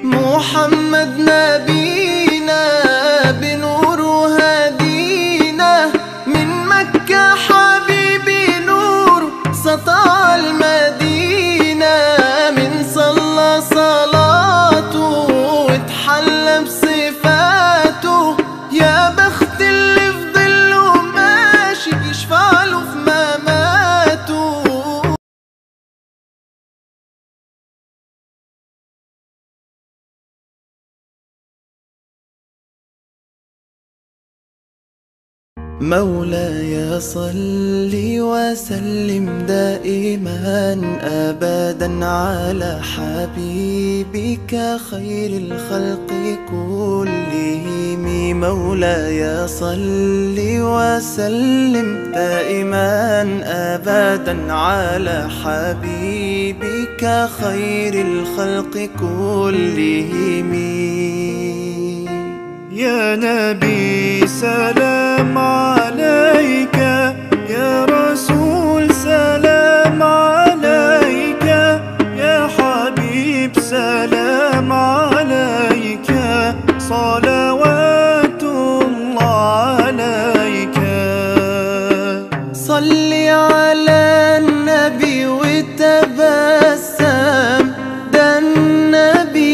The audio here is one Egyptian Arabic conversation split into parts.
محمد نبينا بنور هدينا من مكة حبيبي نور سطع المدينة من صلى صلاته واتحلى بصفاته يا بخت اللي في ظله ماشي يشفع له في مماته مولاي صل وسلم دائما ابدا على حبيبك خير الخلق كلهم مولاي صل وسلم دائما ابدا على حبيبك خير الخلق كلهم يا نبي سلام عليك يا رسول سلام عليك يا حبيب سلام عليك صلوات الله عليك صل على النبي وتبسم ده النبي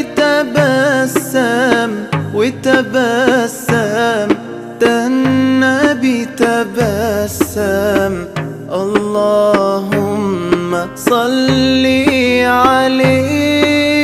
تبسم وتبسم ده النبي تبسم اللهم صل عليه